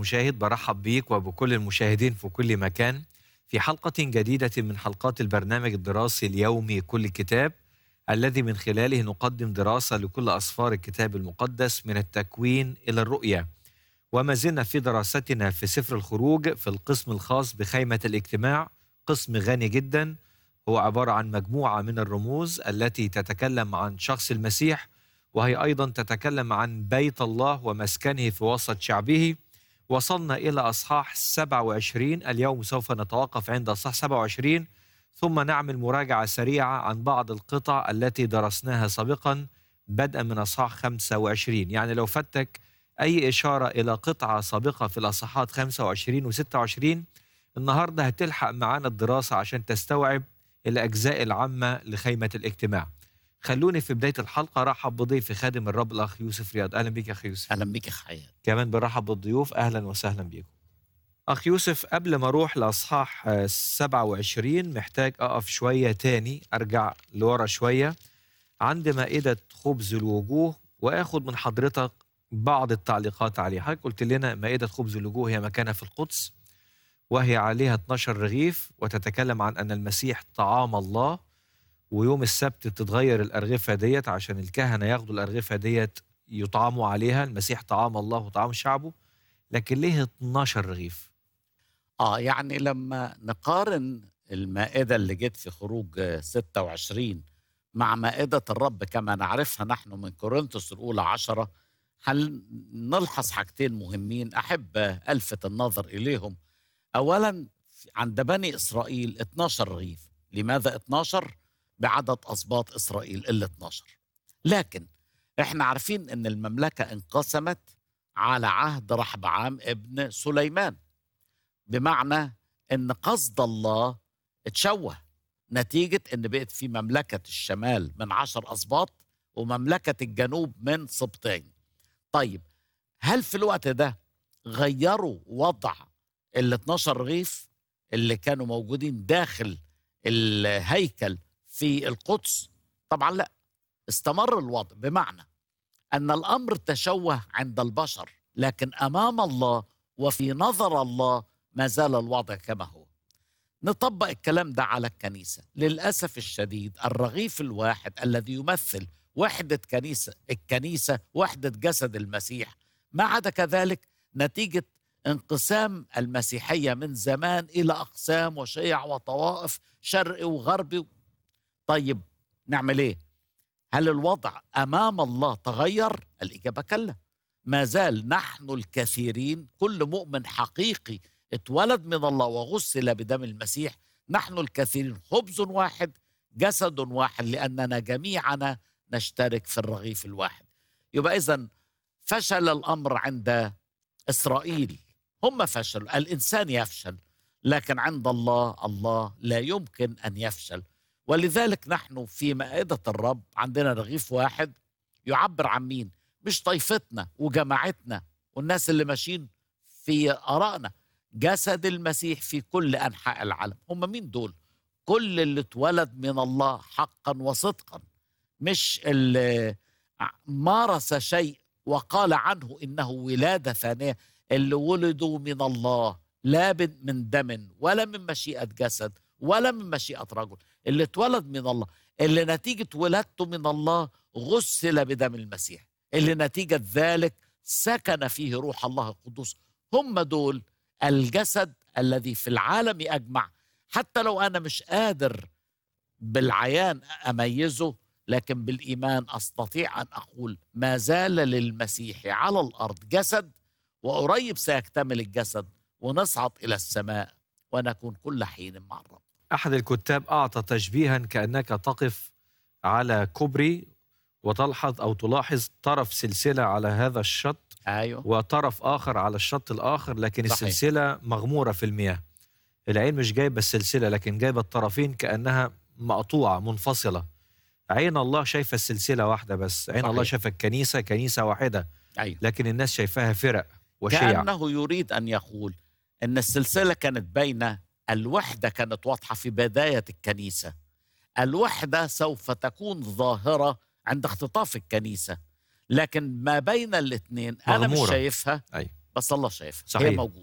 المشاهد برحب بيك وبكل المشاهدين في كل مكان في حلقة جديدة من حلقات البرنامج الدراسي اليومي كل كتاب الذي من خلاله نقدم دراسة لكل أسفار الكتاب المقدس من التكوين إلى الرؤية وما زلنا في دراستنا في سفر الخروج في القسم الخاص بخيمة الاجتماع قسم غني جدا هو عبارة عن مجموعة من الرموز التي تتكلم عن شخص المسيح وهي أيضا تتكلم عن بيت الله ومسكنه في وسط شعبه وصلنا إلى أصحاح 27 اليوم سوف نتوقف عند أصحاح 27 ثم نعمل مراجعة سريعة عن بعض القطع التي درسناها سابقا بدءا من أصحاح 25 يعني لو فتك أي إشارة إلى قطعة سابقة في الأصحاحات 25 و 26 النهاردة هتلحق معانا الدراسة عشان تستوعب الأجزاء العامة لخيمة الاجتماع خلوني في بداية الحلقة رحب بضيفي خادم الرب الأخ يوسف رياض أهلا بك يا أخي يوسف اهلا بك يا حياة كمان برحب بالضيوف أهلا وسهلا بكم أخ يوسف قبل ما أروح لأصحاح آه، 27 محتاج أقف شوية تاني أرجع لورا شوية عند مائدة خبز الوجوه وآخد من حضرتك بعض التعليقات عليها حضرتك قلت لنا مائدة خبز الوجوه هي مكانها في القدس وهي عليها 12 رغيف وتتكلم عن أن المسيح طعام الله ويوم السبت تتغير الأرغفة ديت عشان الكهنة ياخدوا الأرغفة ديت يطعموا عليها المسيح طعام الله وطعام شعبه لكن ليه 12 رغيف اه يعني لما نقارن المائدة اللي جت في خروج آه، 26 مع مائدة الرب كما نعرفها نحن من كورنثوس الأولى عشرة هل نلحظ حاجتين مهمين أحب آه، ألفت النظر إليهم أولا عند بني إسرائيل 12 رغيف لماذا 12 بعدد أسباط إسرائيل ال 12 لكن احنا عارفين ان المملكة انقسمت على عهد رحبعام ابن سليمان بمعنى ان قصد الله اتشوه نتيجة ان بقت في مملكة الشمال من عشر أسباط ومملكة الجنوب من سبطين طيب هل في الوقت ده غيروا وضع ال 12 رغيف اللي كانوا موجودين داخل الهيكل في القدس طبعا لا استمر الوضع بمعنى ان الامر تشوه عند البشر لكن امام الله وفي نظر الله ما زال الوضع كما هو نطبق الكلام ده على الكنيسه للاسف الشديد الرغيف الواحد الذي يمثل وحده كنيسه الكنيسه وحده جسد المسيح ما عدا كذلك نتيجه انقسام المسيحيه من زمان الى اقسام وشيع وطوائف شرقي وغربي طيب نعمل ايه هل الوضع امام الله تغير الاجابه كلا ما زال نحن الكثيرين كل مؤمن حقيقي اتولد من الله وغسل بدم المسيح نحن الكثيرين خبز واحد جسد واحد لاننا جميعنا نشترك في الرغيف الواحد يبقى اذا فشل الامر عند اسرائيل هم فشلوا الانسان يفشل لكن عند الله الله لا يمكن ان يفشل ولذلك نحن في مائدة الرب عندنا رغيف واحد يعبر عن مين مش طائفتنا وجماعتنا والناس اللي ماشيين في آرائنا جسد المسيح في كل أنحاء العالم هم مين دول كل اللي اتولد من الله حقا وصدقا مش اللي مارس شيء وقال عنه إنه ولادة ثانية اللي ولدوا من الله لا من دم ولا من مشيئة جسد ولا من مشيئة رجل اللي اتولد من الله اللي نتيجة ولادته من الله غسل بدم المسيح اللي نتيجة ذلك سكن فيه روح الله القدوس هم دول الجسد الذي في العالم أجمع حتى لو أنا مش قادر بالعيان أميزه لكن بالإيمان أستطيع أن أقول ما زال للمسيح على الأرض جسد وقريب سيكتمل الجسد ونصعد إلى السماء ونكون كل حين مع الرب أحد الكتاب أعطى تشبيها كأنك تقف على كوبري وتلحظ أو تلاحظ طرف سلسلة على هذا الشط أيوه وطرف آخر على الشط الآخر لكن صحيح. السلسلة مغمورة في المياه العين مش جايبة السلسلة لكن جايبة الطرفين كأنها مقطوعة منفصلة عين الله شايفة السلسلة واحدة بس عين صحيح. الله شايفة الكنيسة كنيسة واحدة أيوه لكن الناس شايفاها فرق وشيع كأنه يريد أن يقول أن السلسلة كانت بين الوحدة كانت واضحة في بداية الكنيسة الوحدة سوف تكون ظاهرة عند اختطاف الكنيسة لكن ما بين الاثنين أنا مش مغمورة. شايفها أيوة. بس الله شايفها صحيح. هي موجودة